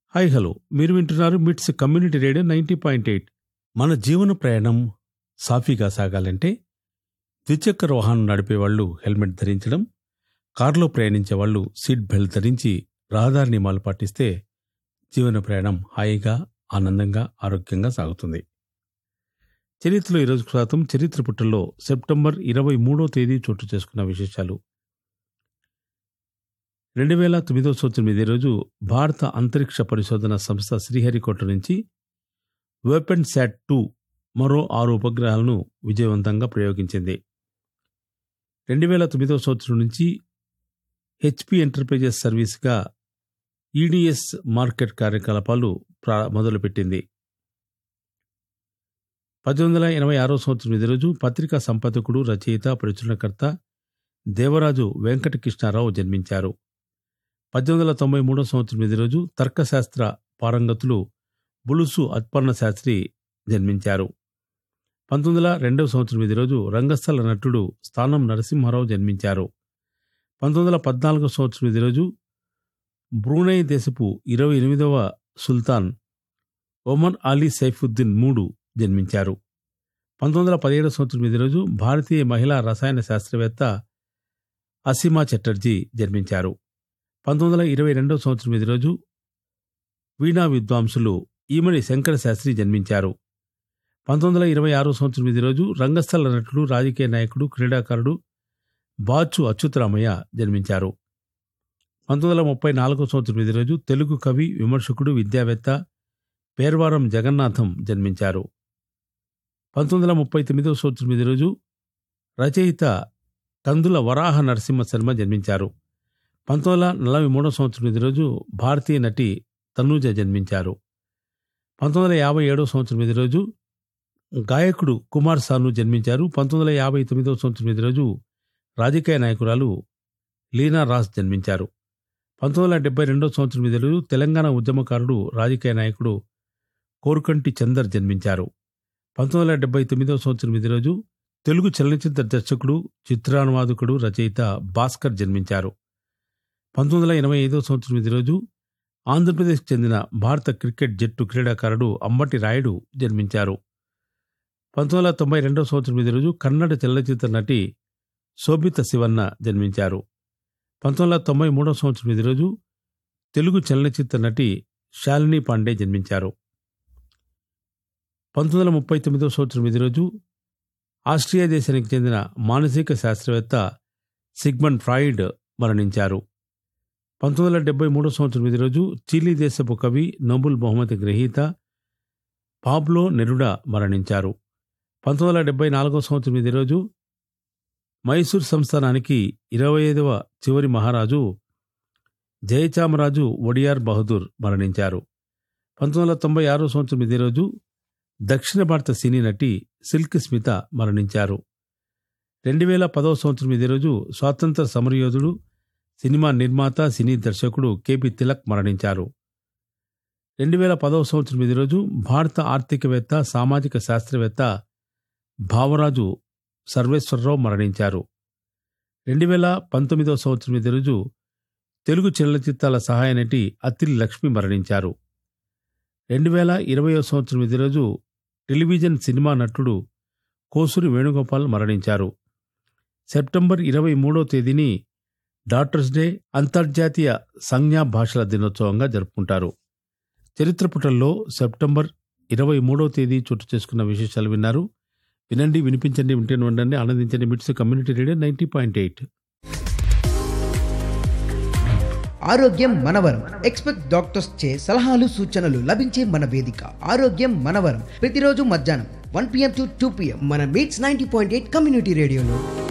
hi hello మీరు వింటున్నారు MITS community radio ninety point eight మన జీవన ప్రయాణం సాఫీగా సాగాలంటే ద్విచక్ర వాహనం నడిపే వాళ్ళు హెల్మెట్ ధరించడం కారులో ప్రయాణించే వాళ్ళు సీట్ బెల్ట్ ధరించి రహదారి నియమాలు పాటిస్తే జీవన ప్రయాణం హాయిగా ఆనందంగా ఆరోగ్యంగా సాగుతుంది చరిత్రలో ఈరోజు శాతం చరిత్ర పుటల్లో సెప్టెంబర్ ఇరవై మూడో తేదీ చోటు చేసుకున్న విశేషాలు రెండు వేల తొమ్మిదో సంవత్సరం ఇదే రోజు భారత అంతరిక్ష పరిశోధన సంస్థ శ్రీహరికోట నుంచి వెపన్ శాట్ టూ మరో ఆరు ఉపగ్రహాలను విజయవంతంగా ప్రయోగించింది రెండు వేల తొమ్మిదో సంవత్సరం నుంచి హెచ్పి ఎంటర్ప్రైజెస్ సర్వీస్గా ఈడిఎస్ మార్కెట్ కార్యకలాపాలు ప్రా మొదలుపెట్టింది పద్దెనిమిది వందల ఎనభై ఆరో సంవత్సరం ఇదే రోజు పత్రికా సంపాదకుడు రచయిత ప్రచురణకర్త దేవరాజు వెంకటకృష్ణారావు జన్మించారు పద్దెనిమిది వందల తొంభై మూడో సంవత్సరం ఇదే రోజు తర్కశాస్త్ర పారంగతులు బులుసు అత్పన్న శాస్త్రి జన్మించారు పంతొమ్మిది వందల రెండవ సంవత్సరం ఇదే రోజు రంగస్థల నటుడు స్థానం నరసింహారావు జన్మించారు పంతొమ్మిది వందల పద్నాలుగో సంవత్సరం ఇదే రోజు బ్రూనై దేశపు ఇరవై ఎనిమిదవ సుల్తాన్ ఒమర్ అలీ సైఫుద్దీన్ మూడు జన్మించారు పంతొమ్మిది వందల పదిహేడు సంవత్సరం ఇదే రోజు భారతీయ మహిళా రసాయన శాస్త్రవేత్త అసీమా చటర్జీ జన్మించారు పంతొమ్మిది వందల ఇరవై రెండవ సంవత్సరం ఇదే రోజు వీణా విద్వాంసులు ఈమడి శంకర శాస్త్రి జన్మించారు పంతొమ్మిది వందల ఇరవై ఆరో సంవత్సరం ఇదే రోజు రంగస్థల నటుడు రాజకీయ నాయకుడు క్రీడాకారుడు బాచు అచ్యుతరామయ్య జన్మించారు పంతొమ్మిది వందల ముప్పై నాలుగో సంవత్సరం ఇదే రోజు తెలుగు కవి విమర్శకుడు విద్యావేత్త పేర్వారం జగన్నాథం జన్మించారు పంతొమ్మిది వందల ముప్పై తొమ్మిదవ సంవత్సరం ఇదే రోజు రచయిత కందుల వరాహ నరసింహ శర్మ జన్మించారు పంతొమ్మిది వందల నలభై మూడో సంవత్సరం ఇదే రోజు భారతీయ నటి తనూజ జన్మించారు పంతొమ్మిది వందల యాభై ఏడో సంవత్సరం ఇదే రోజు గాయకుడు కుమార్ సాను జన్మించారు పంతొమ్మిది వందల యాభై తొమ్మిదవ సంవత్సరం ఇదే రోజు రాజకీయ నాయకురాలు లీనా రాస్ జన్మించారు పంతొమ్మిది వందల డెబ్బై రెండో సంవత్సరం ఇదే రోజు తెలంగాణ ఉద్యమకారుడు రాజకీయ నాయకుడు కోరుకంటి చందర్ జన్మించారు పంతొమ్మిది వందల డెబ్బై తొమ్మిదవ సంవత్సరం ఇదే రోజు తెలుగు చలనచిత్ర దర్శకుడు చిత్రానువాదకుడు రచయిత భాస్కర్ జన్మించారు పంతొమ్మిది వందల ఎనభై ఐదో సంవత్సరం ఇదే రోజు ఆంధ్రప్రదేశ్ చెందిన భారత క్రికెట్ జట్టు క్రీడాకారుడు అంబటి రాయుడు జన్మించారు పంతొమ్మిది వందల తొంభై రెండవ సంవత్సరం ఇదే రోజు కన్నడ చలనచిత్ర నటి శోభిత శివన్న జన్మించారు పంతొమ్మిది వందల తొంభై మూడవ సంవత్సరం ఇదే రోజు తెలుగు చలనచిత్ర నటి శాలిని పాండే జన్మించారు పంతొమ్మిది వందల ముప్పై తొమ్మిదవ సంవత్సరం ఇదే రోజు ఆస్ట్రియా దేశానికి చెందిన మానసిక శాస్త్రవేత్త సిగ్మండ్ ఫ్రాయిడ్ మరణించారు పంతొమ్మిది వందల డెబ్బై మూడో సంవత్సరం ఇదే రోజు చిలీ దేశపు కవి నోబుల్ బహుమతి గ్రహీత పాబ్లో నెరుడా మరణించారు పంతొమ్మిది వందల డెబ్బై నాలుగో సంవత్సరం ఇదే రోజు మైసూర్ సంస్థానానికి ఇరవై ఐదవ చివరి మహారాజు జయచామరాజు ఒడియార్ బహదూర్ మరణించారు పంతొమ్మిది వందల తొంభై ఆరో సంవత్సరం ఇదే రోజు దక్షిణ భారత సినీ నటి సిల్క్ స్మిత మరణించారు రెండు వేల పదవ సంవత్సరం ఇదే రోజు స్వాతంత్ర సమరయోధుడు సినిమా నిర్మాత సినీ దర్శకుడు కెపి తిలక్ మరణించారు రెండు వేల పదవ సంవత్సరం ఇదే రోజు భారత ఆర్థికవేత్త సామాజిక శాస్త్రవేత్త భావరాజు సర్వేశ్వరరావు మరణించారు రెండు వేల పంతొమ్మిదవ సంవత్సరం ఇదే రోజు తెలుగు చలనచిత్రాల సహాయ నటి అత్తిలి లక్ష్మి మరణించారు రెండు వేల ఇరవయో సంవత్సరం ఇదే రోజు టెలివిజన్ సినిమా నటుడు కోసూరి వేణుగోపాల్ మరణించారు సెప్టెంబర్ ఇరవై మూడో తేదీని డాక్టర్స్ డే అంతర్జాతీయ సంజ్ఞా భాషల దినోత్సవంగా జరుపుకుంటారు చరిత్ర పుటల్లో సెప్టెంబర్ ఇరవై మూడో తేదీ చోటు చేసుకున్న విశేషాలు విన్నారు వినండి వినిపించండి వింటే ఉండండి ఆనందించండి MITS community radio ninety point eight ఆరోగ్యం మనవరం ఎక్స్పెక్ట్ డాక్టర్స్ చే సలహాలు సూచనలు లభించే మన వేదిక ఆరోగ్యం మనవరం ప్రతిరోజు మధ్యాహ్నం one PM to two PM మన MITS ninety point eight community రేడియోలో